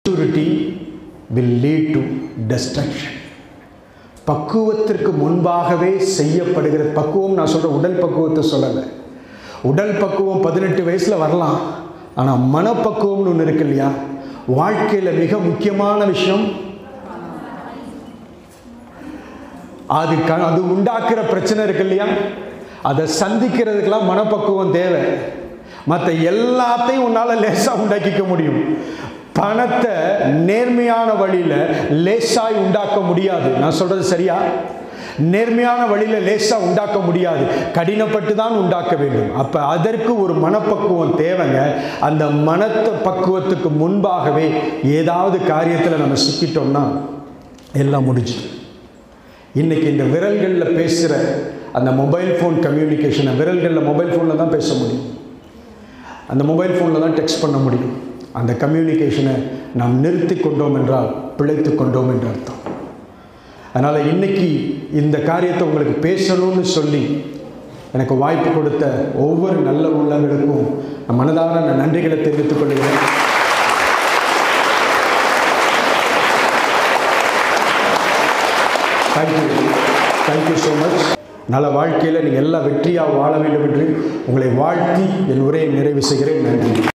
maturity will lead to destruction பக்குவத்திற்கு முன்பாகவே செய்யப்படுகிற பக்குவம் நான் சொல்ற உடல் பக்குவத்தை சொல்லலை உடல் பக்குவம் பதினெட்டு வயசில் வரலாம் ஆனால் மனப்பக்குவம்னு ஒன்று இருக்கு இல்லையா வாழ்க்கையில் மிக முக்கியமான விஷயம் அது க அது உண்டாக்குற பிரச்சனை இருக்கு இல்லையா அதை சந்திக்கிறதுக்கெல்லாம் மனப்பக்குவம் தேவை மற்ற எல்லாத்தையும் உன்னால் லேசாக உண்டாக்கிக்க முடியும் பணத்தை நேர்மையான வழியில் லேசாய் உண்டாக்க முடியாது நான் சொல்கிறது சரியா நேர்மையான வழியில் லேசாக உண்டாக்க முடியாது கடினப்பட்டு தான் உண்டாக்க வேண்டும் அப்போ அதற்கு ஒரு மனப்பக்குவம் தேவைங்க அந்த மனத்த பக்குவத்துக்கு முன்பாகவே ஏதாவது காரியத்தில் நம்ம சிக்கிட்டோம்னா எல்லாம் முடிஞ்சு இன்னைக்கு இந்த விரல்களில் பேசுகிற அந்த மொபைல் ஃபோன் கம்யூனிகேஷனை விரல்களில் மொபைல் ஃபோனில் தான் பேச முடியும் அந்த மொபைல் ஃபோனில் தான் டெக்ஸ்ட் பண்ண முடியும் அந்த கம்யூனிகேஷனை நாம் நிறுத்தி கொண்டோம் என்றால் பிழைத்து கொண்டோம் என்று அர்த்தம் அதனால் இன்னைக்கு இந்த காரியத்தை உங்களுக்கு பேசணும்னு சொல்லி எனக்கு வாய்ப்பு கொடுத்த ஒவ்வொரு நல்ல உள்ளங்களுக்கும் நான் மனதார நான் நன்றிகளை தெரிவித்துக் கொள்கிறேன் தேங்க்யூ தேங்க்யூ ஸோ மச் நல்ல வாழ்க்கையில் நீங்கள் எல்லா வெற்றியாக வாழ வேண்டும் என்று உங்களை வாழ்த்தி என் உரையை நிறைவு செய்கிறேன் நன்றி